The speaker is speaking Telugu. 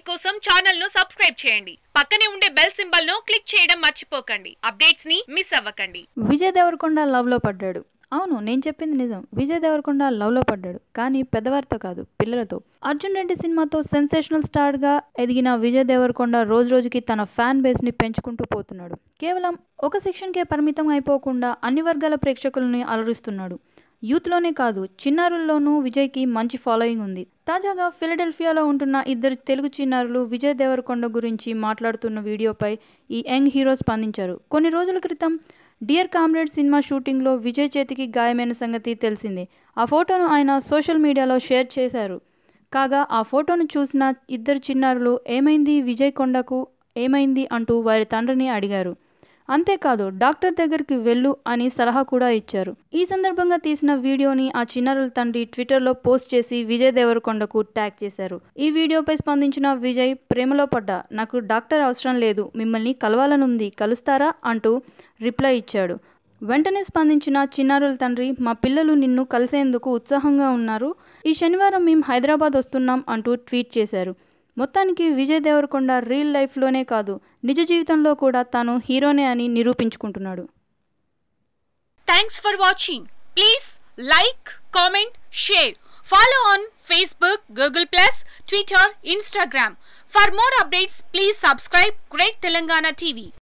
కోసం ఛానల్ ను సబ్స్క్రైబ్ చేయండి పక్కనే ఉండే బెల్ సింబల్ ను క్లిక్ చేయడం మర్చిపోకండి అప్డేట్స్ ని మిస్ అవ్వకండి విజయ్ దేవరకొండ లవ్లో పడ్డాడు అవును నేను చెప్పింది నిజం విజయ్ దేవరకొండ లవ్లో పడ్డాడు కానీ పెద్దవారితో కాదు పిల్లలతో అర్జున్ రెడ్డి సినిమాతో సెన్సేషనల్ స్టార్గా ఎదిగిన విజయ్ దేవరకొండ రోజు రోజుకి తన ఫ్యాన్ బేస్ని పెంచుకుంటూ పోతున్నాడు కేవలం ఒక సెక్షన్కే పరిమితం అయిపోకుండా అన్ని వర్గాల ప్రేక్షకులని అలరిస్తున్నాడు యూత్లోనే కాదు చిన్నారుల్లోనూ విజయ్కి మంచి ఫాలోయింగ్ ఉంది తాజాగా ఫిలడెల్ఫియాలో ఉంటున్న ఇద్దరు తెలుగు చిన్నారులు విజయ్ దేవరకొండ గురించి మాట్లాడుతున్న వీడియోపై ఈ యంగ్ హీరో స్పందించారు కొన్ని రోజుల క్రితం డియర్ కామ్రేడ్ సినిమా షూటింగ్లో విజయ్ చేతికి గాయమైన సంగతి తెలిసిందే ఆ ఫోటోను ఆయన సోషల్ మీడియాలో షేర్ చేశారు కాగా ఆ ఫోటోను చూసిన ఇద్దరు చిన్నారులు ఏమైంది విజయ్ కొండకు ఏమైంది అంటూ వారి తండ్రిని అడిగారు అంతేకాదు డాక్టర్ దగ్గరికి వెళ్ళు అని సలహా కూడా ఇచ్చారు ఈ సందర్భంగా తీసిన వీడియోని ఆ చిన్నారుల తండ్రి ట్విట్టర్లో పోస్ట్ చేసి విజయ్ దేవరకొండకు ట్యాగ్ చేశారు ఈ వీడియోపై స్పందించిన విజయ్ ప్రేమలో పడ్డా నాకు డాక్టర్ అవసరం లేదు మిమ్మల్ని కలవాలనుంది కలుస్తారా అంటూ రిప్లై ఇచ్చాడు వెంటనే స్పందించిన చిన్నారుల తండ్రి మా పిల్లలు నిన్ను కలిసేందుకు ఉత్సాహంగా ఉన్నారు ఈ శనివారం మేము హైదరాబాద్ వస్తున్నాం అంటూ ట్వీట్ చేశారు మొత్తానికి విజయ్ దేవరకొండ రియల్ లైఫ్లోనే కాదు నిజ జీవితంలో కూడా తాను హీరోనే అని నిరూపించుకుంటున్నాడు thanks for watching please like comment share follow on Facebook Google plus Twitter Instagram for more updates please subscribe great Telangana TV